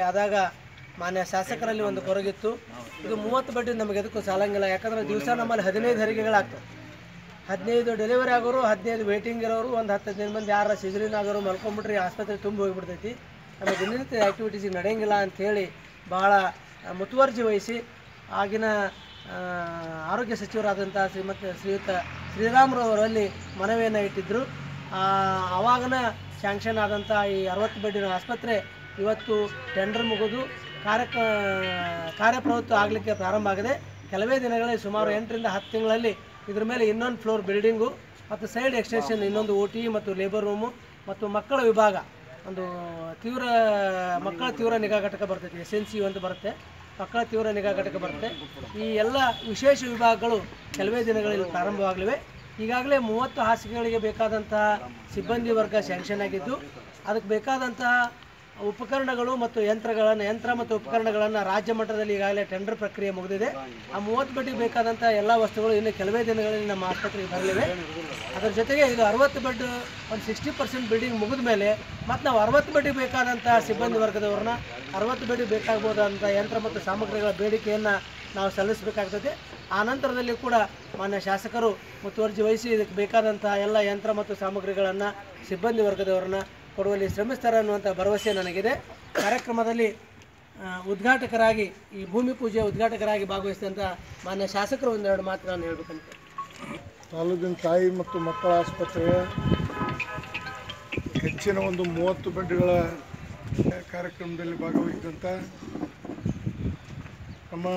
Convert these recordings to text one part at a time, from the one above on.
ಆದಾಗ ಮಾನ್ಯ ಶಾಸಕರಲ್ಲಿ ಒಂದು ಕೊರಗಿತ್ತು ಇದು ಮೂವತ್ತು ಬೆಡ್ ನಮಗೆ ಎದಕ್ಕೂ ಸಾಲಂಗಿಲ್ಲ ಯಾಕಂದ್ರೆ ದಿವಸ ನಮ್ಮಲ್ಲಿ ಹದಿನೈದು ಹೆರಿಗೆಗಳಾಗ್ತವೆ ಹದಿನೈದು ಡೆಲಿವರಿ ಆಗೋರು ಹದಿನೈದು ವೇಟಿಂಗ್ ಇರೋರು ಒಂದು ಹತ್ತು ಹದಿನೈದು ಮಂದಿ ಯಾರ ಸಿಜರಿನ್ ಆಗೋರು ಮಲ್ಕೊಂಡ್ಬಿಟ್ರೆ ಆಸ್ಪತ್ರೆ ತುಂಬ ಹೋಗಿಬಿಡ್ತೈತಿ ನಮಗೆ ದಿನನಿತ್ಯ ಆ್ಯಕ್ಟಿವಿಟೀಸಿಗೆ ನಡೆಯಂಗಿಲ್ಲ ಅಂಥೇಳಿ ಭಾಳ ಆ, ಮುತುವರ್ಜಿ ವಹಿಸಿ ಆಗಿನ ಆ, ಆರೋಗ್ಯ ಸಚಿವರಾದಂಥ ಶ್ರೀಮತಿ ಶ್ರೀಯುತ ಶ್ರೀರಾಮ್ರು ಅವರಲ್ಲಿ ಮನವಿಯನ್ನು ಇಟ್ಟಿದ್ದರು ಆವಾಗನ ಸ್ಯಾಂಕ್ಷನ್ ಆದಂಥ ಈ ಅರವತ್ತು ಬೆಡ್ಡಿನ ಆಸ್ಪತ್ರೆ ಇವತ್ತು ಟೆಂಡರ್ ಮುಗಿದು ಕಾರ್ಯಕ ಕಾರ್ಯಪ್ರವೃತ್ತಿ ಆಗಲಿಕ್ಕೆ ಪ್ರಾರಂಭ ಆಗಿದೆ ಕೆಲವೇ ದಿನಗಳಲ್ಲಿ ಸುಮಾರು ಎಂಟರಿಂದ ಹತ್ತು ತಿಂಗಳಲ್ಲಿ ಇದ್ರ ಮೇಲೆ ಇನ್ನೊಂದು ಫ್ಲೋರ್ ಬಿಲ್ಡಿಂಗು ಮತ್ತು ಸೈಡ್ ಎಕ್ಸ್ಟೆನ್ಷನ್ ಇನ್ನೊಂದು ಓ ಟಿ ಮತ್ತು ಲೇಬರ್ ರೂಮು ಮತ್ತು ಮಕ್ಕಳ ವಿಭಾಗ ಒಂದು ತೀವ್ರ ಮಕ್ಕಳ ತೀವ್ರ ನಿಗಾ ಘಟಕ ಬರ್ತೈತಿ ಎಸ್ ಎನ್ ಸಿ ಅಂತ ಬರುತ್ತೆ ಮಕ್ಕಳ ತೀವ್ರ ನಿಗಾ ಘಟಕ ಬರುತ್ತೆ ಈ ಎಲ್ಲ ವಿಶೇಷ ವಿಭಾಗಗಳು ಕೆಲವೇ ದಿನಗಳಲ್ಲಿ ಪ್ರಾರಂಭವಾಗಲಿವೆ ಈಗಾಗಲೇ ಮೂವತ್ತು ಹಾಸಿಗೆಗಳಿಗೆ ಬೇಕಾದಂತಹ ಸಿಬ್ಬಂದಿ ವರ್ಗ ಸ್ಯಾಂಕ್ಷನ್ ಆಗಿದ್ದು ಅದಕ್ಕೆ ಬೇಕಾದಂತಹ ಉಪಕರಣಗಳು ಮತ್ತು ಯಂತ್ರಗಳನ್ನು ಯಂತ್ರ ಮತ್ತು ಉಪಕರಣಗಳನ್ನು ರಾಜ್ಯ ಮಟ್ಟದಲ್ಲಿ ಈಗಾಗಲೇ ಟೆಂಡರ್ ಪ್ರಕ್ರಿಯೆ ಮುಗಿದಿದೆ ಆ ಮೂವತ್ತು ಬೆಡ್ಗೆ ಬೇಕಾದಂಥ ಎಲ್ಲ ವಸ್ತುಗಳು ಇನ್ನು ಕೆಲವೇ ದಿನಗಳಲ್ಲಿ ನಮ್ಮ ಆಸ್ಪತ್ರೆಗೆ ಬರಲಿವೆ ಅದರ ಜೊತೆಗೆ ಇದು ಅರವತ್ತು ಬೆಡ್ ಒಂದು ಸಿಕ್ಸ್ಟಿ ಪರ್ಸೆಂಟ್ ಬಿಲ್ಡಿಂಗ್ ಮುಗಿದ ಮೇಲೆ ಮತ್ತು ನಾವು ಅರವತ್ತು ಬೆಡ್ಗೆ ಬೇಕಾದಂಥ ಸಿಬ್ಬಂದಿ ವರ್ಗದವ್ರನ್ನ ಅರವತ್ತು ಬೆಡ್ಗೆ ಬೇಕಾಗ್ಬೋದಂಥ ಯಂತ್ರ ಮತ್ತು ಸಾಮಗ್ರಿಗಳ ಬೇಡಿಕೆಯನ್ನು ನಾವು ಸಲ್ಲಿಸಬೇಕಾಗ್ತದೆ ಆ ನಂತರದಲ್ಲಿ ಕೂಡ ಮಾನ್ಯ ಶಾಸಕರು ಮುತುವರ್ಜಿ ವಹಿಸಿ ಇದಕ್ಕೆ ಬೇಕಾದಂತಹ ಎಲ್ಲ ಯಂತ್ರ ಮತ್ತು ಸಾಮಗ್ರಿಗಳನ್ನು ಸಿಬ್ಬಂದಿ ವರ್ಗದವರನ್ನ ಕೊಡುವಲ್ಲಿ ಶ್ರಮಿಸ್ತಾರೆ ಅನ್ನುವಂಥ ಭರವಸೆ ನನಗಿದೆ ಕಾರ್ಯಕ್ರಮದಲ್ಲಿ ಆ, ಉದ್ಘಾಟಕರಾಗಿ ಈ ಭೂಮಿ ಪೂಜೆಯ ಉದ್ಘಾಟಕರಾಗಿ ಭಾಗವಹಿಸಿದಂಥ ಮಾನ್ಯ ಶಾಸಕರು ಒಂದೆರಡು ಮಾತು ನಾನು ಹೇಳ್ಬೇಕಂತ ತಾಲೂಕಿನ ತಾಯಿ ಮತ್ತು ಮಕ್ಕಳ ಆಸ್ಪತ್ರೆಯ ಹೆಚ್ಚಿನ ಒಂದು ಮೂವತ್ತು ಬೆಡ್ಗಳ ಕಾರ್ಯಕ್ರಮದಲ್ಲಿ ಭಾಗವಹಿಸಿದಂಥ ನಮ್ಮ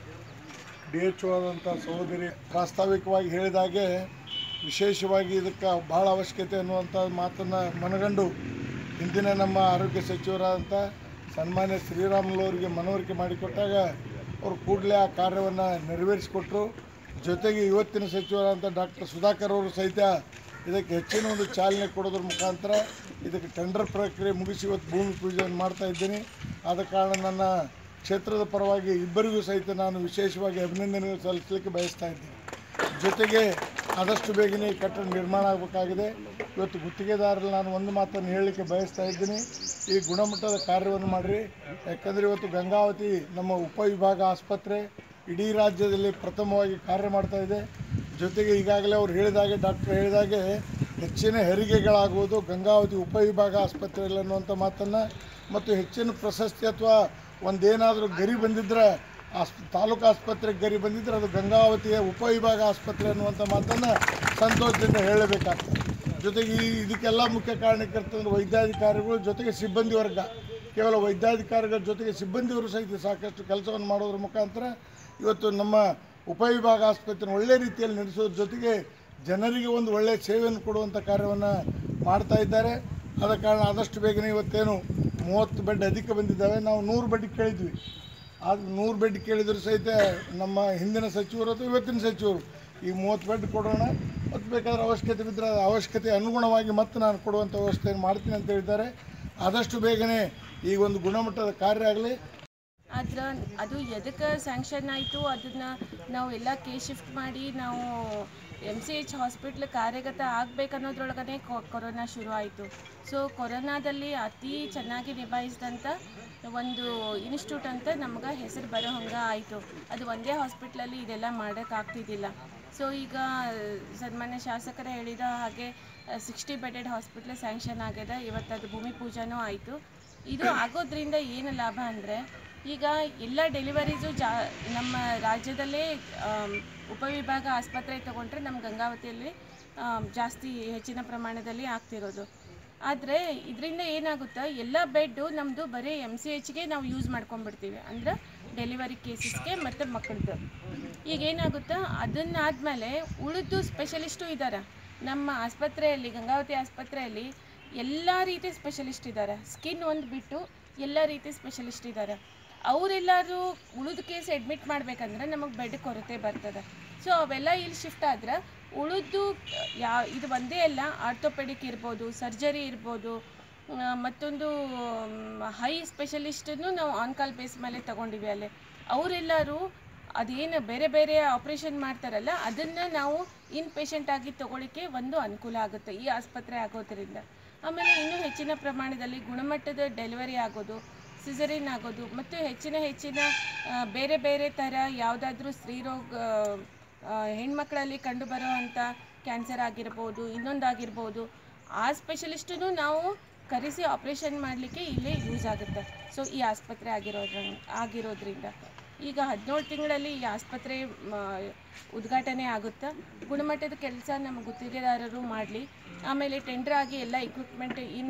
ಡಿ ಎಚ್ ಒ ಆದಂಥ ಸಹೋದರಿ ಪ್ರಾಸ್ತಾವಿಕವಾಗಿ ಹೇಳಿದಾಗೆ ವಿಶೇಷವಾಗಿ ಇದಕ್ಕೆ ಭಾಳ ಅವಶ್ಯಕತೆ ಅನ್ನುವಂಥ ಮಾತನ್ನು ಮನಗಂಡು ಹಿಂದಿನ ನಮ್ಮ ಆರೋಗ್ಯ ಸಚಿವರಾದಂಥ ಸನ್ಮಾನ್ಯ ಶ್ರೀರಾಮುಲು ಅವರಿಗೆ ಮನವರಿಕೆ ಮಾಡಿಕೊಟ್ಟಾಗ ಅವರು ಕೂಡಲೇ ಆ ಕಾರ್ಯವನ್ನು ನೆರವೇರಿಸಿಕೊಟ್ರು ಜೊತೆಗೆ ಇವತ್ತಿನ ಸಚಿವರಾದಂಥ ಡಾಕ್ಟರ್ ಸುಧಾಕರ್ ಅವರು ಸಹಿತ ಇದಕ್ಕೆ ಹೆಚ್ಚಿನ ಒಂದು ಚಾಲನೆ ಕೊಡೋದ್ರ ಮುಖಾಂತರ ಇದಕ್ಕೆ ಟೆಂಡರ್ ಪ್ರಕ್ರಿಯೆ ಮುಗಿಸಿ ಇವತ್ತು ಭೂಮಿ ಪೂಜೆಯನ್ನು ಮಾಡ್ತಾ ಇದ್ದೀನಿ ಆದ ಕಾರಣ ನನ್ನ ಕ್ಷೇತ್ರದ ಪರವಾಗಿ ಇಬ್ಬರಿಗೂ ಸಹಿತ ನಾನು ವಿಶೇಷವಾಗಿ ಅಭಿನಂದನೆ ಸಲ್ಲಿಸಲಿಕ್ಕೆ ಬಯಸ್ತಾ ಇದ್ದೀನಿ ಜೊತೆಗೆ ಆದಷ್ಟು ಬೇಗನೆ ಈ ಕಟ್ಟಡ ನಿರ್ಮಾಣ ಆಗಬೇಕಾಗಿದೆ ಇವತ್ತು ಗುತ್ತಿಗೆದಾರರಲ್ಲಿ ನಾನು ಒಂದು ಮಾತನ್ನು ಹೇಳಲಿಕ್ಕೆ ಬಯಸ್ತಾ ಇದ್ದೀನಿ ಈ ಗುಣಮಟ್ಟದ ಕಾರ್ಯವನ್ನು ಮಾಡಿರಿ ಯಾಕಂದರೆ ಇವತ್ತು ಗಂಗಾವತಿ ನಮ್ಮ ಉಪವಿಭಾಗ ಆಸ್ಪತ್ರೆ ಇಡೀ ರಾಜ್ಯದಲ್ಲಿ ಪ್ರಥಮವಾಗಿ ಕಾರ್ಯ ಮಾಡ್ತಾ ಇದೆ ಜೊತೆಗೆ ಈಗಾಗಲೇ ಅವ್ರು ಹೇಳಿದಾಗೆ ಡಾಕ್ಟರ್ ಹೇಳಿದಾಗೆ ಹೆಚ್ಚಿನ ಹೆರಿಗೆಗಳಾಗುವುದು ಗಂಗಾವತಿ ಉಪವಿಭಾಗ ಆಸ್ಪತ್ರೆಯಲ್ಲಿ ಅನ್ನುವಂಥ ಮಾತನ್ನು ಮತ್ತು ಹೆಚ್ಚಿನ ಪ್ರಶಸ್ತಿ ಅಥವಾ ಒಂದೇನಾದರೂ ಗರಿ ಬಂದಿದ್ದರೆ ಆಸ್ ತಾಲೂಕು ಆಸ್ಪತ್ರೆಗೆ ಗರಿ ಬಂದಿದ್ದರೆ ಅದು ಗಂಗಾವತಿಯ ಉಪವಿಭಾಗ ಆಸ್ಪತ್ರೆ ಅನ್ನುವಂಥ ಮಾತನ್ನು ಸಂತೋಷದಿಂದ ಹೇಳಬೇಕಾಗ್ತದೆ ಜೊತೆಗೆ ಈ ಇದಕ್ಕೆಲ್ಲ ಮುಖ್ಯ ಕಾರಣಕರ್ತಂದ್ರೆ ವೈದ್ಯಾಧಿಕಾರಿಗಳು ಜೊತೆಗೆ ಸಿಬ್ಬಂದಿ ವರ್ಗ ಕೇವಲ ವೈದ್ಯಾಧಿಕಾರಿಗಳ ಜೊತೆಗೆ ಸಿಬ್ಬಂದಿಯವರು ಸಹಿತ ಸಾಕಷ್ಟು ಕೆಲಸವನ್ನು ಮಾಡೋದ್ರ ಮುಖಾಂತರ ಇವತ್ತು ನಮ್ಮ ಉಪವಿಭಾಗ ಆಸ್ಪತ್ರೆ ಒಳ್ಳೆ ರೀತಿಯಲ್ಲಿ ನಡೆಸೋದ್ರ ಜೊತೆಗೆ ಜನರಿಗೆ ಒಂದು ಒಳ್ಳೆಯ ಸೇವೆಯನ್ನು ಕೊಡುವಂಥ ಕಾರ್ಯವನ್ನು ಮಾಡ್ತಾ ಇದ್ದಾರೆ ಆದ ಕಾರಣ ಆದಷ್ಟು ಬೇಗನೆ ಇವತ್ತೇನು ಮೂವತ್ತು ಬೆಡ್ ಅಧಿಕ ಬಂದಿದ್ದಾವೆ ನಾವು ನೂರು ಬೆಡ್ ಕೇಳಿದ್ವಿ ಆದ್ರೆ ನೂರು ಬೆಡ್ ಕೇಳಿದ್ರು ಸಹಿತ ನಮ್ಮ ಹಿಂದಿನ ಸಚಿವರು ಅಥವಾ ಇವತ್ತಿನ ಸಚಿವರು ಈ ಮೂವತ್ತು ಬೆಡ್ ಕೊಡೋಣ ಮತ್ತು ಬೇಕಾದ್ರೆ ಅವಶ್ಯಕತೆ ಬಿದ್ದರೆ ಅದು ಅವಶ್ಯಕತೆ ಅನುಗುಣವಾಗಿ ಮತ್ತೆ ನಾನು ಕೊಡುವಂಥ ವ್ಯವಸ್ಥೆಯನ್ನು ಮಾಡ್ತೀನಿ ಅಂತ ಹೇಳಿದ್ದಾರೆ ಆದಷ್ಟು ಬೇಗನೆ ಈ ಒಂದು ಗುಣಮಟ್ಟದ ಕಾರ್ಯ ಆಗಲಿ ಆದ್ರೆ ಅದು ಎದಕ್ಕೆ ಸ್ಯಾಂಕ್ಷನ್ ಆಯಿತು ಅದನ್ನು ನಾವು ಎಲ್ಲ ಕೇಸ್ ಶಿಫ್ಟ್ ಮಾಡಿ ನಾವು ಎಮ್ ಸಿ ಎಚ್ ಹಾಸ್ಪಿಟ್ಲ್ ಕಾರ್ಯಗತ ಆಗಬೇಕನ್ನೋದ್ರೊಳಗನೆ ಕೊರೋನಾ ಶುರು ಆಯಿತು ಸೊ ಕೊರೋನಾದಲ್ಲಿ ಅತಿ ಚೆನ್ನಾಗಿ ನಿಭಾಯಿಸಿದಂಥ ಒಂದು ಇನ್ಸ್ಟಿಟ್ಯೂಟ್ ಅಂತ ನಮ್ಗೆ ಹೆಸರು ಬರೋ ಹಂಗೆ ಆಯಿತು ಅದು ಒಂದೇ ಹಾಸ್ಪಿಟ್ಲಲ್ಲಿ ಇದೆಲ್ಲ ಮಾಡೋಕ್ಕಾಗ್ತಿದ್ದಿಲ್ಲ ಸೊ ಈಗ ಸನ್ಮಾನ್ಯ ಶಾಸಕರೇ ಹೇಳಿದ ಹಾಗೆ ಸಿಕ್ಸ್ಟಿ ಬೆಡೆಡ್ ಹಾಸ್ಪಿಟ್ಲ್ ಸ್ಯಾಂಕ್ಷನ್ ಆಗಿದೆ ಇವತ್ತು ಅದು ಭೂಮಿ ಪೂಜಾನೂ ಆಯಿತು ಇದು ಆಗೋದ್ರಿಂದ ಏನು ಲಾಭ ಅಂದರೆ ಈಗ ಎಲ್ಲ ಡೆಲಿವರೀಸು ಜಾ ನಮ್ಮ ರಾಜ್ಯದಲ್ಲೇ ಆಮ್, ಉಪವಿಭಾಗ ಆಸ್ಪತ್ರೆ ತಗೊಂಡ್ರೆ ನಮ್ಮ ಗಂಗಾವತಿಯಲ್ಲಿ ಆಮ್, ಜಾಸ್ತಿ ಹೆಚ್ಚಿನ ಪ್ರಮಾಣದಲ್ಲಿ ಆಗ್ತಿರೋದು ಆದರೆ ಇದರಿಂದ ಏನಾಗುತ್ತೆ ಎಲ್ಲ ಬೆಡ್ಡು ನಮ್ಮದು ಬರೀ ಎಮ್ ಸಿ ಎಚ್ಗೆ ನಾವು ಯೂಸ್ ಮಾಡ್ಕೊಂಡ್ಬಿಡ್ತೀವಿ ಅಂದ್ರೆ ಡೆಲಿವರಿ ಕೇಸಸ್ಗೆ ಮತ್ತು ಮಕ್ಕಳದ್ದು ಈಗ ಏನಾಗುತ್ತೆ ಅದನ್ನಾದಮೇಲೆ ಉಳಿದು ಸ್ಪೆಷಲಿಸ್ಟು ಇದ್ದಾರೆ ನಮ್ಮ ಆಸ್ಪತ್ರೆಯಲ್ಲಿ ಗಂಗಾವತಿ ಆಸ್ಪತ್ರೆಯಲ್ಲಿ ಎಲ್ಲ ರೀತಿ ಸ್ಪೆಷಲಿಸ್ಟ್ ಇದ್ದಾರೆ ಸ್ಕಿನ್ ಒಂದು ಬಿಟ್ಟು ಎಲ್ಲ ರೀತಿ ಸ್ಪೆಷಲಿಸ್ಟ್ ಇದ್ದಾರೆ ಅವರೆಲ್ಲರೂ ಉಳಿದ ಕೇಸ್ ಅಡ್ಮಿಟ್ ಮಾಡಬೇಕಂದ್ರೆ ನಮಗೆ ಬೆಡ್ ಕೊರತೆ ಬರ್ತದೆ ಸೊ ಅವೆಲ್ಲ ಇಲ್ಲಿ ಶಿಫ್ಟ್ ಆದ್ರೆ ಉಳಿದು ಯಾ ಇದು ಒಂದೇ ಅಲ್ಲ ಆರ್ಥೋಪೆಡಿಕ್ ಇರ್ಬೋದು ಸರ್ಜರಿ ಇರ್ಬೋದು ಆ, ಮತ್ತೊಂದು ಹೈ ಸ್ಪೆಷಲಿಸ್ಟನ್ನು ನಾವು ಆನ್ ಕಾಲ್ ಬೇಸ್ ಮೇಲೆ ತಗೊಂಡಿವಿ ಅಲ್ಲೇ ಅವರೆಲ್ಲರೂ ಅದೇನು ಬೇರೆ ಬೇರೆ ಆಪ್ರೇಷನ್ ಮಾಡ್ತಾರಲ್ಲ ಅದನ್ನು ನಾವು ಇನ್ ಪೇಷಂಟ್ ಆಗಿ ತಗೊಳ್ಳಿಕ್ಕೆ ಒಂದು ಅನುಕೂಲ ಆಗುತ್ತೆ ಈ ಆಸ್ಪತ್ರೆ ಆಗೋದ್ರಿಂದ ಆಮೇಲೆ ಇನ್ನೂ ಹೆಚ್ಚಿನ ಪ್ರಮಾಣದಲ್ಲಿ ಗುಣಮಟ್ಟದ ಡೆಲಿವರಿ ಆಗೋದು ಸಿಸರಿನ್ ಆಗೋದು ಮತ್ತು ಹೆಚ್ಚಿನ ಹೆಚ್ಚಿನ ಆ, ಬೇರೆ ಬೇರೆ ಥರ ಯಾವುದಾದ್ರೂ ಸ್ತ್ರೀರೋಗ ಆ, ಹೆಣ್ಮಕ್ಳಲ್ಲಿ ಕಂಡುಬರೋ ಅಂಥ ಕ್ಯಾನ್ಸರ್ ಆಗಿರ್ಬೋದು ಇನ್ನೊಂದಾಗಿರ್ಬೋದು ಆ ಸ್ಪೆಷಲಿಸ್ಟನ್ನು ನಾವು ಕರೆಸಿ ಆಪ್ರೇಷನ್ ಮಾಡಲಿಕ್ಕೆ ಇಲ್ಲೇ ಯೂಸ್ ಆಗುತ್ತೆ ಸೊ ಈ ಆಸ್ಪತ್ರೆ ಆಗಿರೋದ್ರ ಆಗಿರೋದ್ರಿಂದ ಈಗ ಹದಿನೇಳು ತಿಂಗಳಲ್ಲಿ ಈ ಆಸ್ಪತ್ರೆ ಮ, ಉದ್ಘಾಟನೆ ಆಗುತ್ತಾ ಗುಣಮಟ್ಟದ ಕೆಲಸ ನಮ್ಮ ಗುತ್ತಿಗೆದಾರರು ಮಾಡಲಿ ಆಮೇಲೆ ಟೆಂಡರ್ ಆಗಿ ಎಲ್ಲ ಇಕ್ವಿಪ್ಮೆಂಟ್ ಇನ್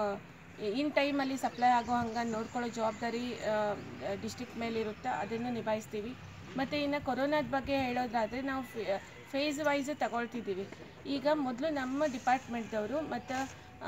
ಇನ್ ಟೈಮಲ್ಲಿ ಸಪ್ಲೈ ಆಗೋ ಹಂಗೆ ನೋಡ್ಕೊಳ್ಳೋ ಜವಾಬ್ದಾರಿ ಡಿಸ್ಟಿಕ್ ಮೇಲೆ ಇರುತ್ತೆ ಅದನ್ನು ನಿಭಾಯಿಸ್ತೀವಿ ಮತ್ತು ಇನ್ನು ಕೊರೋನಾದ ಬಗ್ಗೆ ಹೇಳೋದಾದರೆ ನಾವು ಫೇಸ್ ವೈಸ್ ತಗೊಳ್ತಿದ್ದೀವಿ ಈಗ ಮೊದಲು ನಮ್ಮ ಡಿಪಾರ್ಟ್ಮೆಂಟ್ದವರು ಮತ್ತು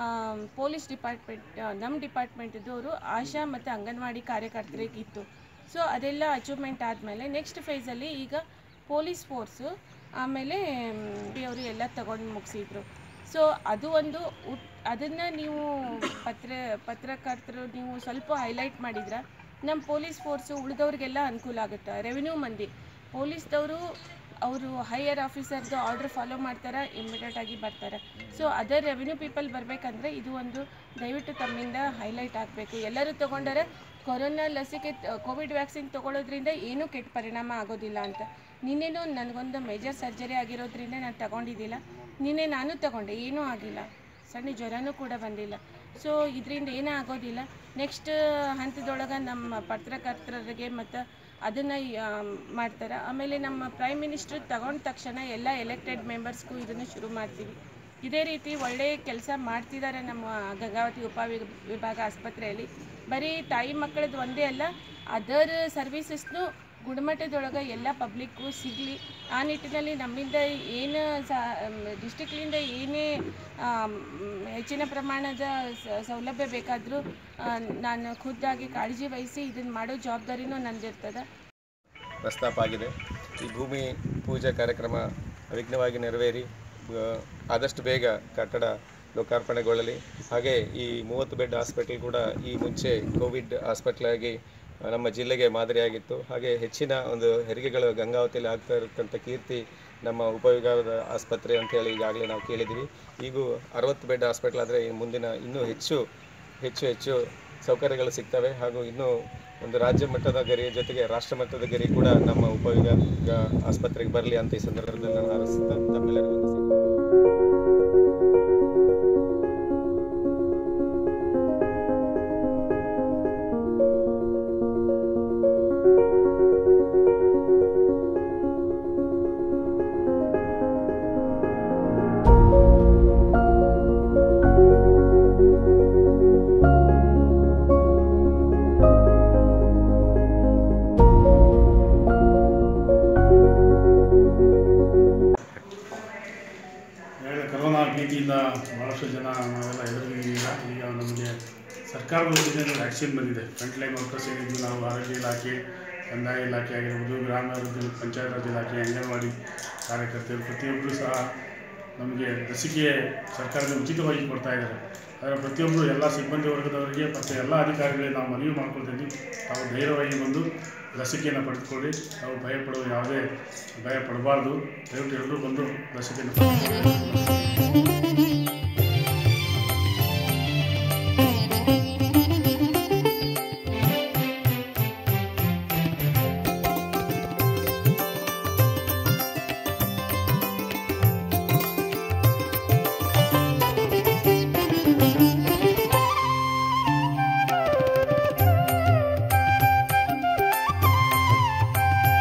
ಪೊಲೀಸ್ ಡಿಪಾರ್ಟ್ಮೆಂಟ್ ನಮ್ಮ ಡಿಪಾರ್ಟ್ಮೆಂಟ್ದವರು ಆಶಾ ಮತ್ತು ಅಂಗನವಾಡಿ ಕಾರ್ಯಕರ್ತರಿಗಿತ್ತು ಸೊ ಅದೆಲ್ಲ ಅಚೀವ್ಮೆಂಟ್ ಆದಮೇಲೆ ನೆಕ್ಸ್ಟ್ ಫೇಸಲ್ಲಿ ಈಗ ಪೊಲೀಸ್ ಫೋರ್ಸು ಆಮೇಲೆ ಅವರು ಎಲ್ಲ ತಗೊಂಡು ಮುಗಿಸಿದ್ರು ಸೊ ಅದು ಒಂದು ಉತ್ ಅದನ್ನು ನೀವು ಪತ್ರ ಪತ್ರಕರ್ತರು ನೀವು ಸ್ವಲ್ಪ ಹೈಲೈಟ್ ಮಾಡಿದ್ರೆ ನಮ್ಮ ಪೊಲೀಸ್ ಫೋರ್ಸು ಉಳಿದವ್ರಿಗೆಲ್ಲ ಅನುಕೂಲ ಆಗುತ್ತೆ ರೆವಿನ್ಯೂ ಮಂದಿ ಪೊಲೀಸ್ದವರು ಅವರು ಹೈಯರ್ ಆಫೀಸರ್ದು ಆರ್ಡ್ರ್ ಫಾಲೋ ಮಾಡ್ತಾರೆ ಇಮಿಡಿಯೇಟ್ ಆಗಿ ಬರ್ತಾರೆ ಸೊ ಅದರ್ ರೆವಿನ್ಯೂ ಪೀಪಲ್ ಬರಬೇಕಂದ್ರೆ ಇದು ಒಂದು ದಯವಿಟ್ಟು ತಮ್ಮಿಂದ ಹೈಲೈಟ್ ಆಗಬೇಕು ಎಲ್ಲರೂ ತೊಗೊಂಡರೆ ಕೊರೋನಾ ಲಸಿಕೆ ಕೋವಿಡ್ ವ್ಯಾಕ್ಸಿನ್ ತೊಗೊಳೋದ್ರಿಂದ ಏನೂ ಕೆಟ್ಟ ಪರಿಣಾಮ ಆಗೋದಿಲ್ಲ ಅಂತ ನಿನ್ನೆನೂ ನನಗೊಂದು ಮೇಜರ್ ಸರ್ಜರಿ ಆಗಿರೋದ್ರಿಂದ ನಾನು ತಗೊಂಡಿದ್ದಿಲ್ಲ ನಿನ್ನೆ ನಾನು ತಗೊಂಡೆ ಏನೂ ಆಗಿಲ್ಲ ಸಣ್ಣ ಜ್ವರನೂ ಕೂಡ ಬಂದಿಲ್ಲ ಸೊ ಇದರಿಂದ ಏನೂ ಆಗೋದಿಲ್ಲ ನೆಕ್ಸ್ಟ್ ಹಂತದೊಳಗೆ ನಮ್ಮ ಪತ್ರಕರ್ತರಿಗೆ ಮತ್ತು ಅದನ್ನು ಮಾಡ್ತಾರೆ ಆಮೇಲೆ ನಮ್ಮ ಪ್ರೈಮ್ ಮಿನಿಸ್ಟರ್ ತಗೊಂಡ ತಕ್ಷಣ ಎಲ್ಲ ಎಲೆಕ್ಟೆಡ್ ಮೆಂಬರ್ಸ್ಗೂ ಇದನ್ನು ಶುರು ಮಾಡ್ತೀವಿ ಇದೇ ರೀತಿ ಒಳ್ಳೆಯ ಕೆಲಸ ಮಾಡ್ತಿದ್ದಾರೆ ನಮ್ಮ ಗಂಗಾವತಿ ಉಪವಿ ವಿಭಾಗ ಆಸ್ಪತ್ರೆಯಲ್ಲಿ ಬರೀ ತಾಯಿ ಮಕ್ಕಳದ್ದು ಒಂದೇ ಅಲ್ಲ ಅದರ್ ಸರ್ವೀಸಸ್ನು ಗುಣಮಟ್ಟದೊಳಗೆ ಎಲ್ಲ ಪಬ್ಲಿಕ್ಕು ಸಿಗಲಿ ಆ ನಿಟ್ಟಿನಲ್ಲಿ ನಮ್ಮಿಂದ ಏನು ಸಾ ಡಿಸ್ಟಿಕ್ಲಿಂದ ಏನೇ ಆಮ್, ಹೆಚ್ಚಿನ ಪ್ರಮಾಣದ ಸ- ಸೌಲಭ್ಯ ಬೇಕಾದರೂ ನಾನು ಖುದ್ದಾಗಿ ಕಾಳಜಿ ವಹಿಸಿ ಇದನ್ನು ಮಾಡೋ ಜವಾಬ್ದಾರಿನೂ ನಂದಿರ್ತದೆ ಪ್ರಸ್ತಾಪ ಆಗಿದೆ ಈ ಭೂಮಿ ಪೂಜಾ ಕಾರ್ಯಕ್ರಮ ವಿಘ್ನವಾಗಿ ನೆರವೇರಿ ಆ, ಆದಷ್ಟು ಬೇಗ ಕಟ್ಟಡ ಲೋಕಾರ್ಪಣೆಗೊಳ್ಳಲಿ ಹಾಗೆ ಈ ಮೂವತ್ತು ಬೆಡ್ ಹಾಸ್ಪಿಟಲ್ ಕೂಡ ಈ ಮುಂಚೆ ಕೋವಿಡ್ ಹಾಸ್ಪಿಟಲ್ ಆಗಿ ಆ, ನಮ್ಮ ಜಿಲ್ಲೆಗೆ ಮಾದರಿಯಾಗಿತ್ತು ಹಾಗೆ ಹೆಚ್ಚಿನ ಒಂದು ಹೆರಿಗೆಗಳು ಗಂಗಾವತಿಯಲ್ಲಿ ಆಗ್ತಾ ಇರತಕ್ಕಂಥ ಕೀರ್ತಿ ನಮ್ಮ ಉಪವಿಭಾಗದ ಆಸ್ಪತ್ರೆ ಅಂತೇಳಿ ಈಗಾಗಲೇ ನಾವು ಕೇಳಿದ್ದೀವಿ ಈಗೂ ಅರವತ್ತು ಬೆಡ್ ಹಾಸ್ಪಿಟಲ್ ಆದರೆ ಮುಂದಿನ ಇನ್ನೂ ಹೆಚ್ಚು ಹೆಚ್ಚು ಹೆಚ್ಚು ಸೌಕರ್ಯಗಳು ಸಿಗ್ತವೆ ಹಾಗೂ ಇನ್ನೂ ಒಂದು ರಾಜ್ಯ ಮಟ್ಟದ ಗರಿಯ ಜೊತೆಗೆ ರಾಷ್ಟ್ರ ಮಟ್ಟದ ಗರಿ ಕೂಡ ನಮ್ಮ ಉಪವಿಭಾಗ ಆಸ್ಪತ್ರೆಗೆ ಬರಲಿ ಅಂತ ಈ ಸಂದರ್ಭದಲ್ಲಿ ನಾನು ಹಾರೈಸ್ತಾ ತಮ್ಮೆಲ್ಲರಿಗೂ ವಂದಿಸ್ತೇನೆ. ಈಗ ಕರೋನಾ ಭೀತಿಯಿಂದ ಭಾಳಷ್ಟು ಜನ ನಾವೆಲ್ಲ ಎದುರಿಗಿದ್ದೀವಿ ಈಗ ನಮಗೆ ಸರ್ಕಾರದ ವತಿಯಿಂದ ವ್ಯಾಕ್ಸಿನ್ ಬಂದಿದೆ ಫ್ರಂಟ್ ಲೈನ್ ವರ್ಕರ್ಸ್ ಏನಿದ್ವಿ ನಾವು ಆರೋಗ್ಯ ಇಲಾಖೆ ಕಂದಾಯ ಇಲಾಖೆ ಆಗಿರ್ಬೋದು ಗ್ರಾಮಾಭಿವೃದ್ಧಿ ಪಂಚಾಯತ್ ರಾಜ್ ಇಲಾಖೆ ಅಂಗನವಾಡಿ ಕಾರ್ಯಕರ್ತರು ಪ್ರತಿಯೊಬ್ಬರು ಸಹ ನಮಗೆ ಲಸಿಕೆ ಸರ್ಕಾರದಿಂದ ಉಚಿತವಾಗಿ ಕೊಡ್ತಾ ಇದ್ದಾರೆ ಅದರ ಪ್ರತಿಯೊಬ್ಬರು ಎಲ್ಲ ಸಿಬ್ಬಂದಿ ವರ್ಗದವರಿಗೆ ಮತ್ತು ಎಲ್ಲ ಅಧಿಕಾರಿಗಳಿಗೆ ನಾವು ಮನವಿ ಮಾಡ್ಕೊಳ್ತಿದ್ವಿ ತಾವು ಧೈರ್ಯವಾಗಿ ಬಂದು ಲಸಿಕೆಯನ್ನು ಪಡೆದುಕೊಳ್ಳಿ ತಾವು ಭಯಪಡುವ ಯಾವುದೇ ಭಯ ಪಡಬಾರ್ದು ದಯವಿಟ್ಟು ಎಲ್ಲರೂ ಬಂದು ಲಸಿಕೆಯನ್ನು ಪಡೆದುಕೊಳ್ಳಿ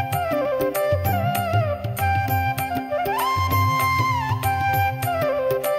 ಿ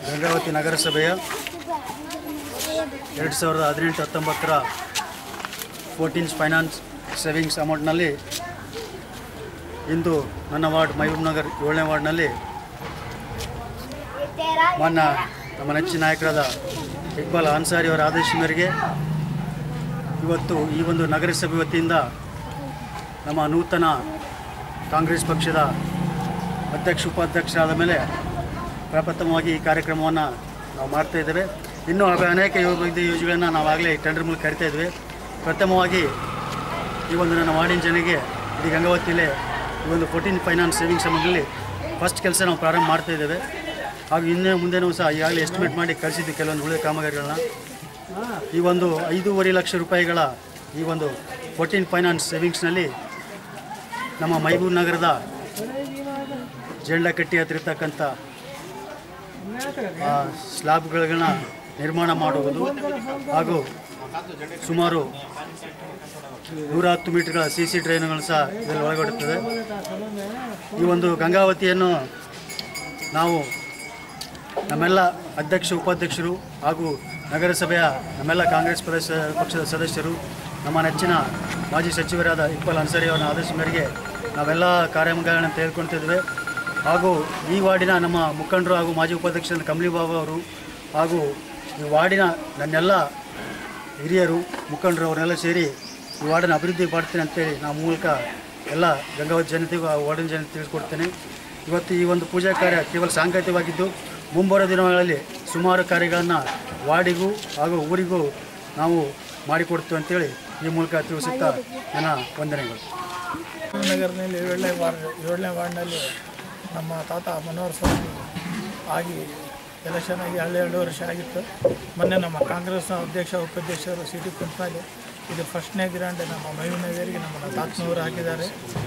ಗಂಗಾವತಿ ನಗರಸಭೆಯ ಎರಡು ಸಾವಿರದ ಹದಿನೆಂಟು ಹತ್ತೊಂಬತ್ತರ ಫೋರ್ಟೀನ್ಸ್ ಫೈನಾನ್ಸ್ ಸೇವಿಂಗ್ಸ್ ಅಮೌಂಟ್ನಲ್ಲಿ ಇಂದು ನನ್ನ ವಾರ್ಡ್ ಮಹಬೂಬ್ ನಗರ್ ಏಳನೇ ವಾರ್ಡ್ನಲ್ಲಿ ಮಾನ್ಯ ನಮ್ಮ ನೆಚ್ಚಿನ ನಾಯಕರಾದ ಇಕ್ಬಾಲ್ ಅನ್ಸಾರಿ ಅವರ ಆದೇಶ ಮೇರೆಗೆ ಇವತ್ತು ಈ ಒಂದು ನಗರಸಭೆ ವತಿಯಿಂದ ನಮ್ಮ ನೂತನ ಕಾಂಗ್ರೆಸ್ ಪಕ್ಷದ ಅಧ್ಯಕ್ಷ ಉಪಾಧ್ಯಕ್ಷರಾದ ಮೇಲೆ ಪ್ರಪ್ರಥಮವಾಗಿ ಈ ಕಾರ್ಯಕ್ರಮವನ್ನು ನಾವು ಮಾಡ್ತಾ ಇದ್ದೇವೆ ಇನ್ನೂ ಅವ- ಅನೇಕ ಅಭಿವೃದ್ಧಿ ಯೋಜನೆಗಳನ್ನು ನಾವಾಗಲೇ ಟೆಂಡರ್ ಮೂಲಕ ಕರಿತಾ ಇದ್ವಿ ಪ್ರಥಮವಾಗಿ ಈ ಒಂದು ನನ್ನ ವಾರ್ಡಿನ ಜನರಿಗೆ ಇಡೀ ಗಂಗಾವತಿಯಲ್ಲೇ ಈ ಒಂದು ಫೋರ್ಟೀನ್ ಫೈನಾನ್ಸ್ ಸೇವಿಂಗ್ಸ್ ಅಮೌಂಟಲ್ಲಿ ಫಸ್ಟ್ ಕೆಲಸ ನಾವು ಪ್ರಾರಂಭ ಮಾಡ್ತಾ ಇದ್ದೇವೆ ಹಾಗೂ ಇನ್ನೇ ಮುಂದೆನೂ ಸಹ ಈಗಾಗಲೇ ಎಸ್ಟಿಮೇಟ್ ಮಾಡಿ ಕಳಿಸಿದ್ವಿ ಕೆಲವೊಂದು ಉಳಿದ ಕಾಮಗಾರಿಗಳನ್ನ ಈ ಒಂದು ಐದೂವರೆ ಲಕ್ಷ ರೂಪಾಯಿಗಳ ಈ ಒಂದು ಫೋರ್ಟೀನ್ ಫೈನಾನ್ಸ್ ಸೇವಿಂಗ್ಸ್ನಲ್ಲಿ ನಮ್ಮ ಮೈಬೂರು ನಗರದ ಜೆಂಡಕಟ್ಟಿ ಹತ್ರ ಇರ್ತಕ್ಕಂಥ ಆ, ಸ್ಲ್ಯಾಬ್ಗಳನ್ನ ನಿರ್ಮಾಣ ಮಾಡುವುದು ಹಾಗೂ ಸುಮಾರು ನೂರ ಹತ್ತು ಮೀಟರ್ಗಳ ಸಿ ಸಿ ಡ್ರೈನ್ಗಳು ಸಹ ಇದರಲ್ಲಿ ಒಳಗೊಳ್ಳುತ್ತದೆ ಈ ಒಂದು ಗಂಗಾವತಿಯನ್ನು ನಾವು ನಮ್ಮೆಲ್ಲ ಅಧ್ಯಕ್ಷ ಉಪಾಧ್ಯಕ್ಷರು ಹಾಗೂ ನಗರಸಭೆಯ ನಮ್ಮೆಲ್ಲ ಕಾಂಗ್ರೆಸ್ ಪ್ರದೇಶ ಪಕ್ಷದ ಸದಸ್ಯರು ನಮ್ಮ ನೆಚ್ಚಿನ ಮಾಜಿ ಸಚಿವರಾದ ಇಕ್ಬಾಲ್ ಅನ್ಸರಿ ಅವರ ಆದೇಶ ಮೇರೆಗೆ ನಾವೆಲ್ಲ ಕಾರ್ಯಕ್ರಮಗಳನ್ನು ತೆಗೆದುಕೊಳ್ತಿದ್ದೇವೆ ಹಾಗೂ ಈ ವಾರ್ಡಿನ ನಮ್ಮ ಮುಖಂಡರು ಹಾಗೂ ಮಾಜಿ ಉಪಾಧ್ಯಕ್ಷರಾದ ಕಮಲಿ ಬಾಬು ಅವರು ಹಾಗೂ ಈ ವಾರ್ಡಿನ ನನ್ನೆಲ್ಲ ಹಿರಿಯರು ಮುಖಂಡರು ಅವರೆಲ್ಲ ಸೇರಿ ಈ ವಾರ್ಡನ್ನು ಅಭಿವೃದ್ಧಿ ಮಾಡ್ತೀನಿ ಅಂತೇಳಿ ನಾವು ಮೂಲಕ ಎಲ್ಲ ಗಂಗಾವತಿ ಜನತೆಗೂ ಆ ವಾರ್ಡಿನ ಜನತೆ ತಿಳಿಸ್ಕೊಡ್ತೇನೆ ಇವತ್ತು ಈ ಒಂದು ಪೂಜಾ ಕಾರ್ಯ ಕೇವಲ ಸಾಂಕೇತಿಕವಾಗಿದ್ದು ಮುಂಬರುವ ದಿನಗಳಲ್ಲಿ ಸುಮಾರು ಕಾರ್ಯಗಳನ್ನು ವಾರ್ಡಿಗೂ ಹಾಗೂ ಊರಿಗೂ ನಾವು ಮಾಡಿಕೊಡ್ತೀವಿ ಅಂತೇಳಿ ಈ ಮೂಲಕ ತಿಳಿಸುತ್ತಾ ನನ್ನ ವಂದನೆಗಳು ನಗರದಲ್ಲಿ ಏಳನೇ ವಾರ್ಡ್ ಏಳನೇ ವಾರ್ಡ್ನಲ್ಲಿ ನಮ್ಮ ತಾತ ಮನೋಹರ್ ಸ್ವಾಮಿ ಆಗಿ ಎಲೆಕ್ಷನ್ ಆಗಿ ಹನ್ನೆರಡು ವರ್ಷ ಆಗಿತ್ತು ಮೊನ್ನೆ ನಮ್ಮ ಕಾಂಗ್ರೆಸ್ನ ಅಧ್ಯಕ್ಷ ಉಪಾಧ್ಯಕ್ಷರು ಸಿ ಟಿ ಕುಂತ್ನಲ್ಲಿ ಇದು ಫಸ್ಟ್ನೇ ಗ್ರಾಂಡ್ ನಮ್ಮ ಮೈವಿನಗರಿಗೆ ನಮ್ಮ ತಾತನವರು ಹಾಕಿದ್ದಾರೆ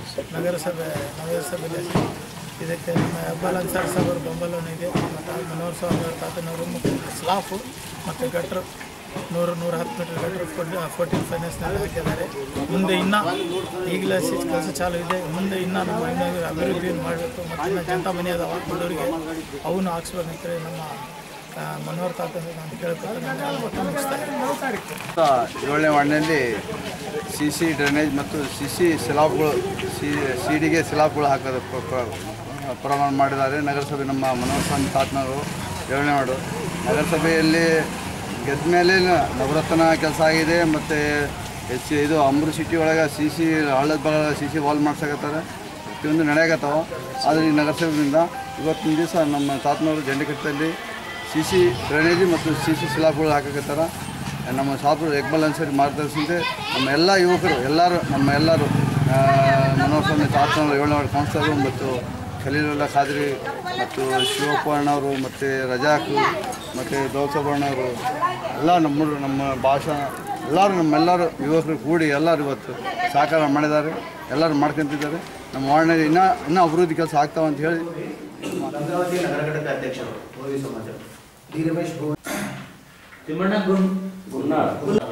ನಗರಸಭೆ ನಗರಸಭೆಯಲ್ಲಿ ಇದಕ್ಕೆ ನಮ್ಮ ಹೆಬ್ಬಾಲ್ ಅನ್ಸಾರ್ ಸಾಹೇಬ್ ಅವ್ರ ಬೆಂಬಲವೂ ಇದೆ ನಮ್ಮ ತಾ ಮನೋಹರ್ ಸ್ವಾಮಿ ಅವರ ತಾತನವರು ಮತ್ತು ಸ್ಲಾಫು ಮತ್ತು ಗಟ್ರು ನೂರು ನೂರ ಹತ್ತು ಮೀಟರ್ ಗಟ್ರು ಫೋರ್ಟಿ ಫೋರ್ಟೀನ್ ಫೈನಾನ್ಸ್ನಲ್ಲಿ ಹಾಕಿದ್ದಾರೆ ಮುಂದೆ ಇನ್ನೂ ಈಗಲೇ ಕೆಲಸ ಚಾಲು ಇದೆ ಮುಂದೆ ಇನ್ನೂ ನಮ್ಮ ಇನ್ನೂ ಅಭಿವೃದ್ಧಿಯನ್ನು ಮಾಡಬೇಕು ಮತ್ತು ಇನ್ನು ಜನತಾ ಮನೆ ಅದಾವ ಬಡವರಿಗೆ ಅವನು ಹಾಕ್ಸ್ಬೇಕಂತೇಳಿ ನಮ್ಮ ಆ, ಮನೋಹರ್ ತಾತ ನಾನು ಕೇಳ್ಕೊತೀನಿ ನಾನು ಮಾತು ಮುಗಿಸ್ತಾ ಇದ್ದೀನಿ. ಏಳನೇ ವಾರ್ಡ್ನಲ್ಲಿ ಸಿ ಸಿ ಡ್ರೈನೇಜ್ ಮತ್ತು ಸಿ ಸಿ ಸ್ಲಾಬ್ಗಳು ಸಿ ಸಿ ಡಿಗೆ ಸ್ಲಾಬ್ಗಳು ಹಾಕೋದು ಪ್ರ- ಪ್ರ- ಪ್ರಮಾಣ ಮಾಡಿದ್ದಾರೆ ನಗರಸಭೆ ನಮ್ಮ ಮನೋಹರ್ ಸ್ವಾಮಿ ತಾತ್ನವರು ಏಳನೇ ವಾರ್ಡು ನಗರಸಭೆಯಲ್ಲಿ ಗೆದ್ದ ಮೇಲೆ ನವರತ್ನ ಕೆಲಸ ಆಗಿದೆ ಮತ್ತು ಎಚ್ ಇದು ಅಮೃತ ಸಿಟಿ ಒಳಗೆ ಸಿ ಸಿ ಹಳ್ಳದ ಭಾಗ ಸಿ ಸಿ ವಾಲ್ ಮಾಡ್ಸಕತ್ತಾರೆ ಪ್ರತಿಯೊಂದು ನಡೆಯಕತ್ತಾವ ಆದರೆ ಈ ನಗರಸಭೆಯಿಂದ ಇವತ್ತಿನ ದಿವಸ ನಮ್ಮ ತಾತನವರು ಜಂಡಿಕಟ್ಟಲ್ಲಿ ಸಿ ಸಿ ಡ್ರೈನೇಜ್ ಮತ್ತು ಸಿ ಸಿ ಸ್ಲಾಬ್ಗಳು ಹಾಕಕತ್ತಾರ ನಮ್ಮ ಶಾಪುರ ಇಕ್ಬಲ್ ಅನ್ಸರಿ ಮಾರ್ಗದರ್ಶನತೆ ನಮ್ಮ ಎಲ್ಲ ಯುವಕರು ಎಲ್ಲರೂ ನಮ್ಮ ಎಲ್ಲರೂ ಆ, ಮನೋಹರ್ ಸ್ವಾಮಿ ತಾತನವರು ಏಳನೇ ವಾರ್ಡ್ ಕೌನ್ಸಿಲರು ಮತ್ತು ಖಲೀಲುಲ್ಲಾ ಖಾದ್ರಿ ಮತ್ತು ಶಿವಪ್ಪ ಅಣ್ಣವರು ಮತ್ತು ರಜಾಕು ಮತ್ತು ದೌಸಬಣ್ಣವರು ಎಲ್ಲ ನಮ್ಮ ನಮ್ಮ ಭಾಷಾ ಎಲ್ಲರೂ ನಮ್ಮೆಲ್ಲರೂ ಯುವಕರು ಕೂಡಿ ಎಲ್ಲರೂ ಇವತ್ತು ಸಹಕಾರ ಮಾಡಿದ್ದಾರೆ ಎಲ್ಲರೂ ಮಾಡ್ಕೊಂತಿದ್ದಾರೆ ನಮ್ಮ ವಾರ್ಡ್ನಲ್ಲಿ ಇನ್ನೂ ಇನ್ನೂ ಅಭಿವೃದ್ಧಿ ಕೆಲಸ ಆಗ್ತಾವೆ ಅಂತ ಹೇಳಿ ಗಂಗಾವತಿ ನಗರ ಘಟಕ ಅಧ್ಯಕ್ಷರು ಹೋಗಿ ಸಮಾಜ ಡಿ ರಮೇಶ್ ಗೌಡ ತಿಮ್ಮಣ್ಣ ಗುನ್ ಗುನ್ನಾಳ್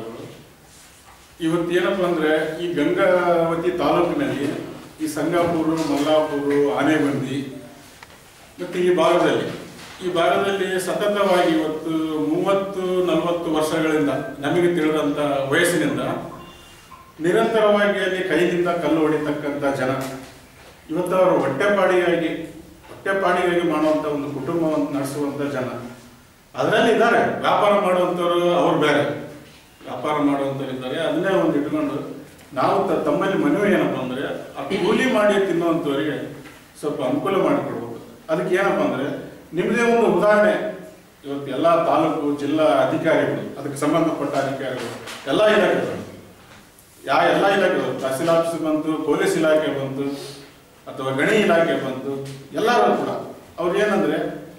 ಇವತ್ತು ಏನಪ್ಪ ಅಂದ್ರೆ ಈ ಗಂಗಾವತಿ ತಾಲೂಕಿನಲ್ಲಿ ಈ ಸಂಗಾಪುರ ಮಲ್ಲಾಪುರ ಆನೆಬಂದಿ ಮತ್ತು ಈ ಭಾಗದಲ್ಲಿ ಈ ಭಾಗದಲ್ಲಿ ಸತತವಾಗಿ ಇವತ್ತು ಮೂವತ್ತು ನಲವತ್ತು ವರ್ಷಗಳಿಂದ ನಮಗೆ ತಿಳಿದಂಥ ವಯಸ್ಸಿನಿಂದ ನಿರಂತರವಾಗಿ ಅಲ್ಲಿ ಕೈಯಿಂದ ಕಲ್ಲು ಹೊಡಿತಕ್ಕಂಥ ಜನ ಇವತ್ತು ಅವರು ಹೊಟ್ಟೆಪಾಡಿಗಾಗಿ ಹೊಟ್ಟೆಪಾಡಿಗಾಗಿ ಮಾಡುವಂಥ ಒಂದು ಕುಟುಂಬವನ್ನು ನಡೆಸುವಂಥ ಜನ ಅದರಲ್ಲಿ ಇದ್ದಾರೆ ವ್ಯಾಪಾರ ಮಾಡುವಂಥವ್ರು ಅವ್ರು ಬೇರೆ ವ್ಯಾಪಾರ ಮಾಡುವಂಥವ್ರು ಇದ್ದಾರೆ ಅದನ್ನೇ ಒಂದು ಇಟ್ಕೊಂಡು ನಾವು ತ- ತಮ್ಮಲ್ಲಿ ಮನವಿ ಏನಪ್ಪ ಅಂದರೆ ಆ ಕೂಲಿ ಮಾಡಿ ತಿನ್ನುವಂಥವ್ರಿಗೆ ಸ್ವಲ್ಪ ಅನುಕೂಲ ಮಾಡಿಕೊಡ್ಬೇಕು ಅದಕ್ಕೆ ಏನಪ್ಪ ಅಂದರೆ ನಿಮ್ಮದೇ ಒಂದು ಉದಾಹರಣೆ ಇವತ್ತು ಎಲ್ಲ ತಾಲೂಕು ಜಿಲ್ಲಾ ಅಧಿಕಾರಿಗಳು ಅದಕ್ಕೆ ಸಂಬಂಧಪಟ್ಟ ಅಧಿಕಾರಿಗಳು ಎಲ್ಲ ಇಲಾಖೆಗಳು ಯಾ ಎಲ್ಲ ಇಲಾಖೆಗಳು ತಹಸೀಲ್ ಆಫೀಸ್ ಬಂತು ಪೊಲೀಸ್ ಇಲಾಖೆ ಬಂತು ಅಥವಾ ಗಣಿ ಇಲಾಖೆ ಬಂತು ಎಲ್ಲರೂ ಕೂಡ ಅವ್ರು ಏನಂದ್ರೆ